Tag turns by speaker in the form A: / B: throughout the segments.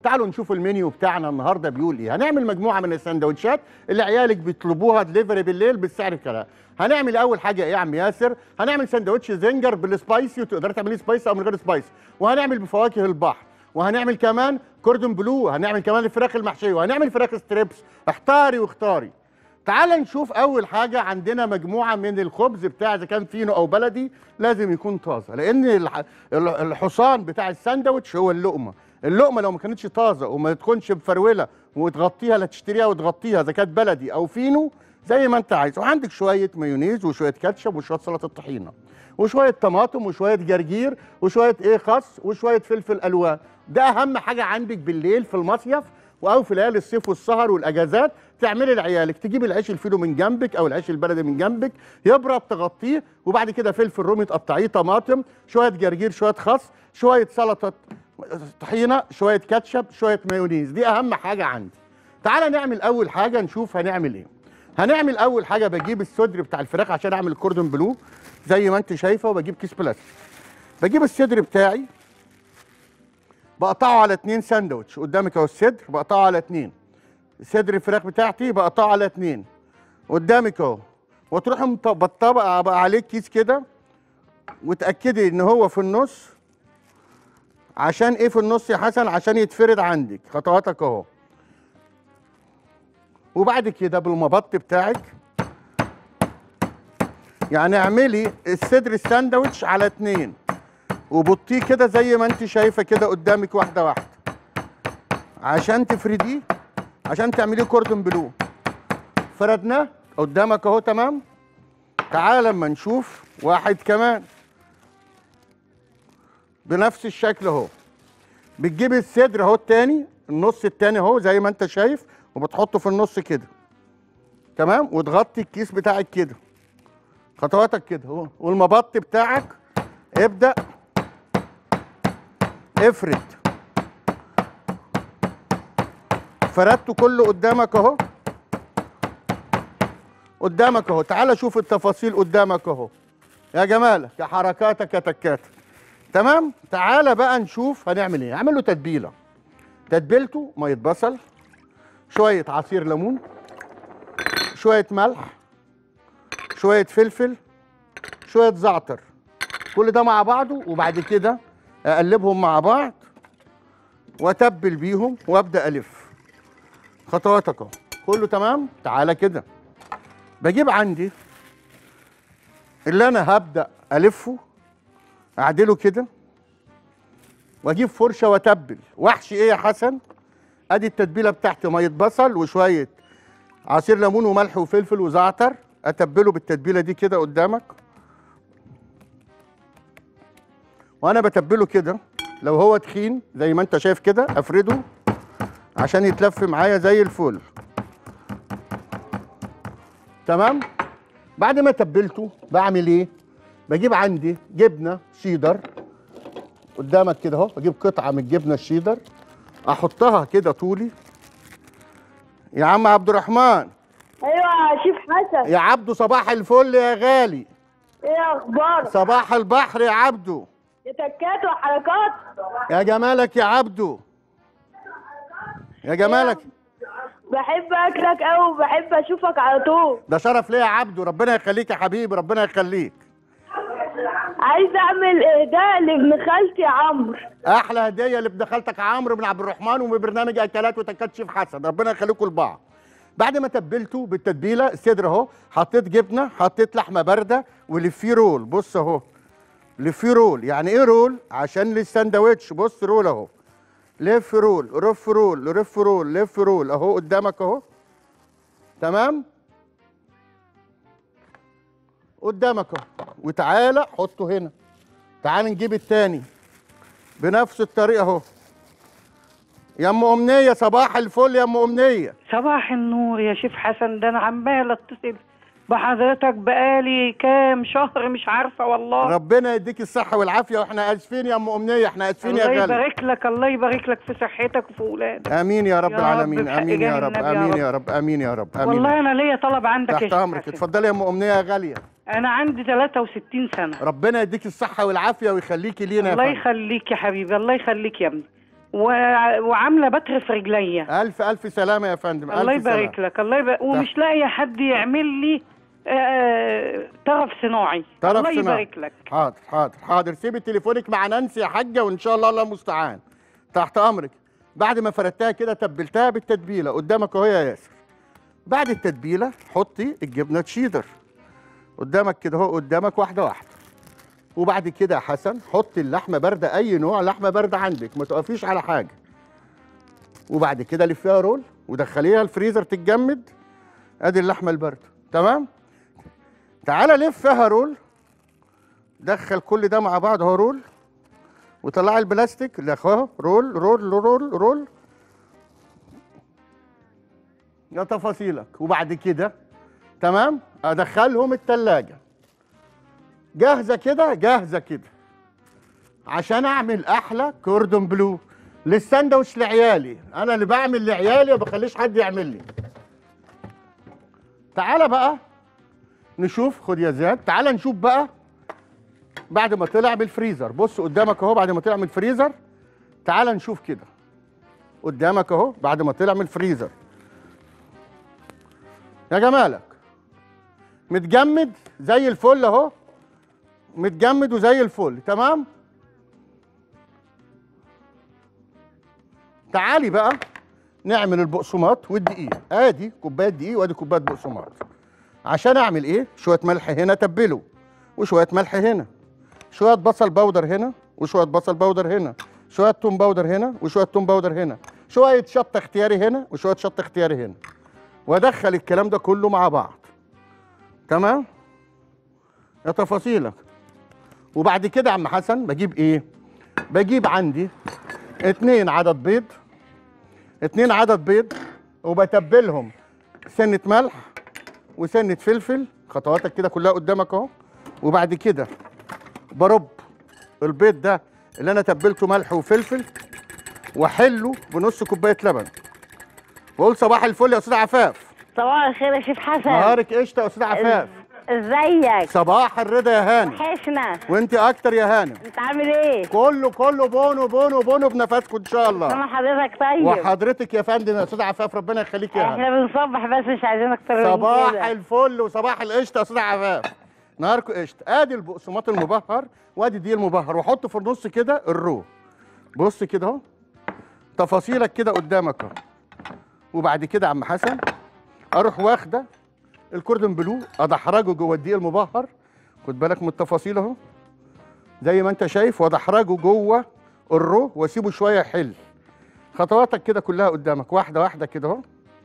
A: تعالوا نشوف المنيو بتاعنا النهارده بيقول ايه هنعمل مجموعه من السندوتشات اللي عيالك بيطلبوها دليفري بالليل بالسعر الكلام هنعمل اول حاجه ايه يا عم ياسر هنعمل سندوتش زنجر بالسبايسي وتقدري تعمليه سبايسي او من غير سبايسي وهنعمل بفواكه البحر وهنعمل كمان كوردون بلو هنعمل كمان الفراخ المحشيه وهنعمل فراخ ستريبس احتاري واختاري تعال نشوف اول حاجه عندنا مجموعه من الخبز بتاع اذا كان فينو او بلدي لازم يكون طازه لان الح- الحصان بتاع الساندوتش هو اللقمه اللقمه لو ما كانتش طازه وما تكونش مفروله وتغطيها لا تشتريها وتغطيها اذا كانت بلدي او فينو زي ما انت عايز وعندك شويه مايونيز وشويه كاتشب وشويه سلطه الطحينه وشويه طماطم وشويه جرجير وشويه ايه خس وشويه فلفل الوان ده اهم حاجه عندك بالليل في المصيف او في ليالي الصيف والسهر والاجازات تعملي لعيالك تجيبي العيش الفينو من جنبك او العيش البلدي من جنبك يبرد تغطيه وبعد كده فلفل رومي تقطعيه طماطم شويه جرجير شويه خس شويه سلطه طحينه شويه كاتشب شويه مايونيز دي اهم حاجه عندي تعالى نعمل اول حاجه نشوف هنعمل ايه هنعمل اول حاجه بجيب الصدر بتاع الفراخ عشان اعمل الكوردون بلو زي ما انت شايفه وبجيب كيس بلاستيك بجيب الصدر بتاعي بقطعه على اتنين ساندوتش قدامك اهو الصدر بقطعه على اتنين صدر الفراخ بتاعتي بقطعه على اتنين قدامك اهو وتروح مط- بالطبق بقى عليه كيس كده وتاكدي ان هو في النص عشان ايه في النص يا حسن عشان يتفرد عندك خطواتك اهو وبعد كده بالمبط بتاعك يعني اعملي الصدر الساندوتش على اتنين وبطيه كده زي ما انت شايفه كده قدامك واحده واحده عشان تفرديه عشان تعمليه كوردون بلو فردناه قدامك اهو تمام تعال لما نشوف واحد كمان بنفس الشكل اهو بتجيب الصدر اهو التاني النص التاني اهو زي ما انت شايف وبتحطه في النص كده تمام وتغطي الكيس بتاعك كده خطواتك كده اهو والمبط بتاعك ابدأ افرد فردته كله قدامك اهو قدامك اهو تعال شوف التفاصيل قدامك اهو يا جمالك يا حركاتك يا تكاتك تمام تعال بقى نشوف هنعمل ايه هعمل له تتبيله تتبيلته ميه بصل شويه عصير ليمون شويه ملح شويه فلفل شويه زعتر كل ده مع بعضه وبعد كده اقلبهم مع بعض واتبل بيهم وابدا الف خطواتك اهو كله تمام تعالى كده بجيب عندي اللي انا هبدا الفه اعدله كده واجيب فرشه واتبل واحشي ايه يا حسن ادي التتبيله بتاعتي ميه بصل وشويه عصير ليمون وملح وفلفل وزعتر اتبله بالتتبيله دي كده قدامك وانا بتبله كده لو هو تخين زي ما انت شايف كده افرده عشان يتلف معايا زي الفل تمام بعد ما تبلته بعمل ايه بجيب عندي جبنه شيدر قدامك كده اهو بجيب قطعه من الجبنه الشيدر احطها كده طولي يا عم عبد الرحمن
B: ايوه يا شيف حسن
A: يا عبدو صباح الفل يا غالي
B: ايه اخبارك
A: صباح البحر يا عبدو
B: يا تكات وحركات
A: يا جمالك يا عبدو يا جمالك
B: بحب اكلك قوي وبحب اشوفك على طول
A: ده شرف ليا يا عبدو ربنا يخليك يا حبيبي ربنا يخليك
B: عايز اعمل اهداء لابن خالتي عمرو
A: احلى هديه لابن خالتك عمرو بن عبد الرحمن ومن برنامج اكلات وتكات شيف حسن ربنا يخليكم لبعض بعد ما تبلته بالتتبيله الصدر اهو حطيت جبنه حطيت لحمه بارده ولفيه رول بص اهو لفيه رول يعني ايه رول عشان للساندوتش بص رول اهو لف رول رف رول رف رول لف رول اهو قدامك اهو تمام قدامك اهو وتعالى حطه هنا تعال نجيب التاني بنفس الطريقه اهو يا ام امنيه صباح الفل يا ام امنيه
C: صباح النور يا شيف حسن ده انا عمال اتصل بحضرتك بقالي كام شهر مش عارفه والله
A: ربنا يديك الصحه والعافيه واحنا اسفين يا ام امنيه احنا اسفين يا
C: الله
A: غالي
C: يبارك لك الله يبارك لك في صحتك وفي اولادك
A: امين يا رب
C: يا رب
A: العالمين
C: بحق
A: امين يا
C: جاه
A: رب
C: النبي يا
A: امين
C: رب.
A: يا رب امين يا رب امين
C: والله انا ليا طلب عندك يا
A: تحت
C: شيف
A: امرك
C: حسن.
A: اتفضلي يا ام امنيه يا غاليه
C: انا عندي 63 سنه
A: ربنا يديك الصحه والعافيه ويخليكي لينا يا
C: الله
A: فندم
C: يخليك يا حبيبي الله يخليك يا ابني و- وعامله بتر في رجليا
A: الف الف سلامه يا فندم
C: الله
A: ألف سلامة.
C: يبارك لك الله يبارك ومش لاقي حد يعمل لي آه، طرف صناعي
A: طرف
C: الله
A: صناعي.
C: يبارك لك
A: حاضر حاضر حاضر سيبي تليفونك مع نانسي يا حاجه وان شاء الله الله المستعان تحت امرك بعد ما فردتها كده تبلتها بالتتبيله قدامك اهو يا ياسر بعد التتبيله حطي الجبنه تشيدر قدامك كده اهو قدامك واحده واحده وبعد كده يا حسن حطي اللحمه بارده اي نوع لحمه بارده عندك ما تقفيش على حاجه وبعد كده لفيها رول ودخليها الفريزر تتجمد ادي اللحمه البارده تمام تعالى لفها رول دخل كل ده مع بعض اهو رول وطلع البلاستيك لا اهو رول رول رول رول يا تفاصيلك وبعد كده تمام ادخلهم التلاجة جاهزة كده جاهزة كده عشان اعمل احلى كوردون بلو للساندوتش لعيالي انا اللي بعمل لعيالي وما بخليش حد يعمل لي تعالى بقى نشوف خد يا زياد تعالى نشوف بقى بعد ما طلع من الفريزر بص قدامك اهو بعد ما طلع من الفريزر تعال نشوف كده قدامك اهو بعد ما طلع من الفريزر يا جمالك متجمد زي الفل اهو متجمد وزي الفل تمام تعالي بقى نعمل البقسماط والدقيق ادي كوبايه دقيق وادي كوبايه بقسماط عشان اعمل ايه شويه ملح هنا تبله وشويه ملح هنا شويه بصل بودر هنا وشويه بصل بودر هنا شويه توم بودر هنا وشويه توم بودر هنا شويه شطه اختياري هنا وشويه شطه اختياري هنا وادخل الكلام ده كله مع بعض تمام يا تفاصيلك وبعد كده يا عم حسن بجيب ايه بجيب عندي اتنين عدد بيض اتنين عدد بيض وبتبلهم سنه ملح وسنه فلفل خطواتك كده كلها قدامك اهو وبعد كده برب البيض ده اللي انا تبلته ملح وفلفل واحله بنص كوبايه لبن واقول صباح الفل يا استاذ عفاف
B: صباح الخير يا شيف حسن
A: نهارك قشطه يا استاذ عفاف
B: ازيك
A: صباح الرضا يا هاني
B: وحشنا
A: وانت اكتر يا هانم
B: انت عامل ايه
A: كله كله بونو بونو بونو بنفسكم ان شاء الله
B: سامع حضرتك طيب
A: وحضرتك يا فندم يا استاذ عفاف ربنا يخليك يا هانم
B: احنا بنصبح بس مش عايزين اكتر من
A: صباح
B: كده
A: الفل وصباح القشطه يا استاذ عفاف نهاركم قشطه ادي البقسماط المبهر وادي دي المبهر واحط في النص كده الرو بص كده اهو تفاصيلك كده قدامك اهو وبعد كده يا عم حسن اروح واخده الكوردون بلو ادحرجه جوه الدقيق المبهر خد بالك من التفاصيل اهو زي ما انت شايف وادحرجه جوه الرو واسيبه شويه يحل خطواتك كده كلها قدامك واحده واحده كده اهو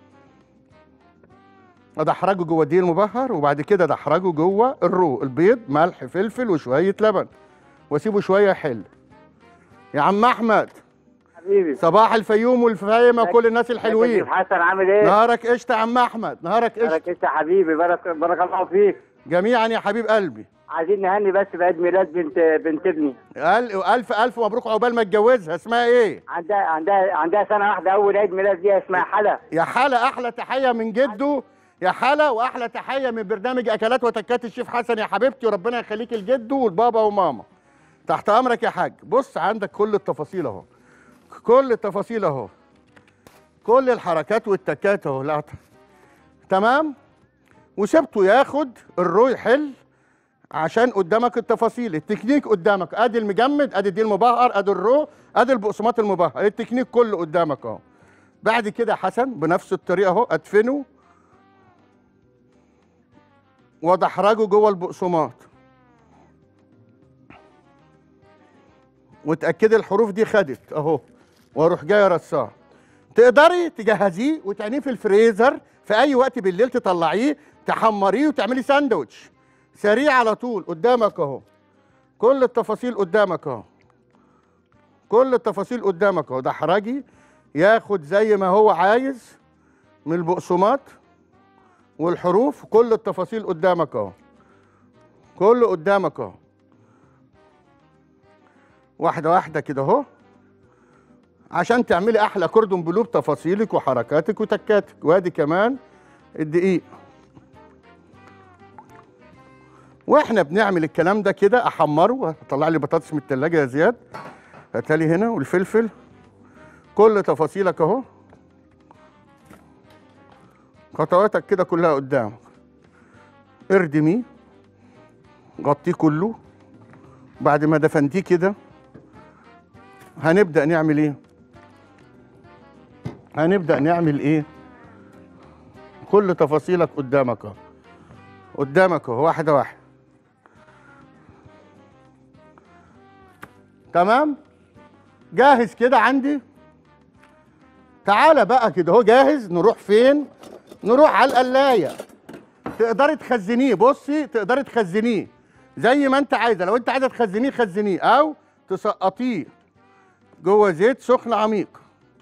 A: ادحرجه جوه الدقيق المبهر وبعد كده ادحرجه جوه الرو البيض ملح فلفل وشويه لبن واسيبه شويه يحل يا عم احمد
D: حبيبي
A: صباح الفيوم والفايمه وكل الناس الحلوين
D: كيف حسن عامل ايه؟
A: نهارك قشطه يا عم احمد نهارك قشطه
D: بارك انت حبيبي بارك بارك الله فيك
A: جميعا يا حبيب قلبي
D: عايزين نهني بس بعيد ميلاد بنت بنت ابني
A: أل- الف الف مبروك عقبال ما اتجوزها اسمها ايه
D: عندها عندها عندها سنه واحده اول عيد ميلاد ليها اسمها حلا
A: يا حلا احلى تحيه من جده يا حلا واحلى تحيه من برنامج اكلات وتكات الشيف حسن يا حبيبتي وربنا يخليك لجده والبابا وماما تحت امرك يا حاج بص عندك كل التفاصيل اهو كل التفاصيل اهو كل الحركات والتكات اهو لا تمام وسبته ياخد الرو يحل عشان قدامك التفاصيل التكنيك قدامك ادي المجمد ادي دي المبهر ادي الرو ادي البقسماط المبهر التكنيك كله قدامك اهو بعد كده يا حسن بنفس الطريقه اهو ادفنه وادحرجه جوه البقسماط وتاكدي الحروف دي خدت اهو واروح جاي رصاه تقدري تجهزيه وتعينيه في الفريزر في اي وقت بالليل تطلعيه تحمريه وتعملي ساندوتش سريع على طول قدامك اهو كل التفاصيل قدامك اهو كل التفاصيل قدامك اهو دحرجي ياخد زي ما هو عايز من البقسماط والحروف كل التفاصيل قدامك اهو كله قدامك اهو واحده واحده كده اهو عشان تعملي احلى كوردون بلو بتفاصيلك وحركاتك وتكاتك وادي كمان الدقيق واحنا بنعمل الكلام ده كده احمره اطلع لي بطاطس من التلاجة يا زياد هاتها لي هنا والفلفل كل تفاصيلك اهو خطواتك كده كلها قدامك اردميه غطيه كله بعد ما دفنتيه كده هنبدأ نعمل ايه هنبدأ نعمل ايه كل تفاصيلك قدامك اهو قدامك اهو واحدة واحدة تمام جاهز كده عندي تعالى بقى كده اهو جاهز نروح فين نروح على القلايه تقدري تخزنيه بصي تقدري تخزنيه زي ما انت عايزه لو انت عايزه تخزنيه خزنيه او تسقطيه جوه زيت سخن عميق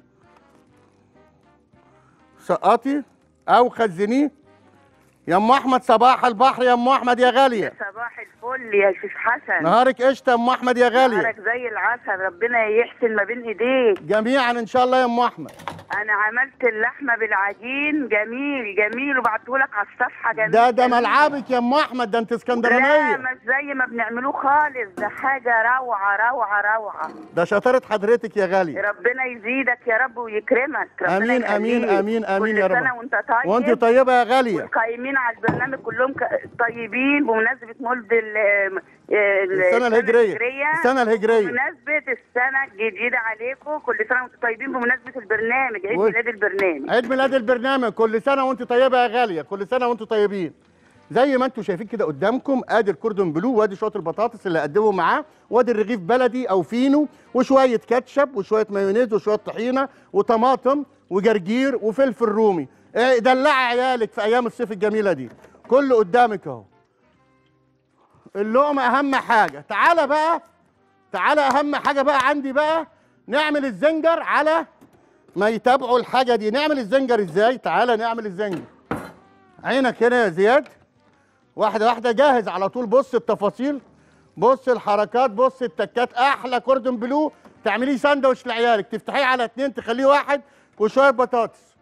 A: سقطي او خزنيه يا ام احمد صباح البحر يا ام احمد يا غاليه
E: صباح الفل يا شيخ حسن
A: نهارك قشطه يا ام احمد يا غاليه
E: نهارك زي العسل ربنا يحسن ما بين ايديك
A: جميعا ان شاء الله يا ام احمد
E: انا عملت اللحمه بالعجين جميل جميل وبعته لك على الصفحه جميل
A: ده ده
E: جميل.
A: ملعبك يا ام احمد ده انت
E: لا
A: اسكندرانيه
E: مش زي ما بنعملوه خالص ده حاجه روعه روعه روعه
A: ده شطاره حضرتك يا غاليه
E: ربنا يزيدك يا رب ويكرمك ربنا
A: امين امين
E: يخليك.
A: امين امين
E: كل
A: يا
E: سنه
A: رب
E: وانت طيب
A: وانت طيبه يا غاليه
E: والقايمين على البرنامج كلهم ك- طيبين بمناسبه مولد ال- ال-
A: السنه الهجريه السنه الهجريه
E: بمناسبة السنة الجديدة عليكم كل سنة وانتم طيبين بمناسبة البرنامج عيد
A: و-
E: ميلاد البرنامج
A: عيد ميلاد البرنامج كل سنه وانت طيبه يا غاليه كل سنه وانتم طيبين زي ما انتم شايفين كده قدامكم ادي الكوردون بلو وادي شويه البطاطس اللي قدموا معاه وادي الرغيف بلدي او فينو وشويه كاتشب وشويه مايونيز وشويه طحينه وطماطم وجرجير وفلفل رومي إيه، دلعي عيالك في ايام الصيف الجميله دي كله قدامك اهو اللقمه اهم حاجه تعالى بقى تعالى اهم حاجه بقى عندي بقى نعمل الزنجر على ما يتابعوا الحاجه دي نعمل الزنجر ازاي تعالى نعمل الزنجر عينك هنا يا زياد واحده واحده جاهز على طول بص التفاصيل بص الحركات بص التكات احلى كوردون بلو تعمليه ساندوتش لعيالك تفتحيه على اتنين تخليه واحد وشويه بطاطس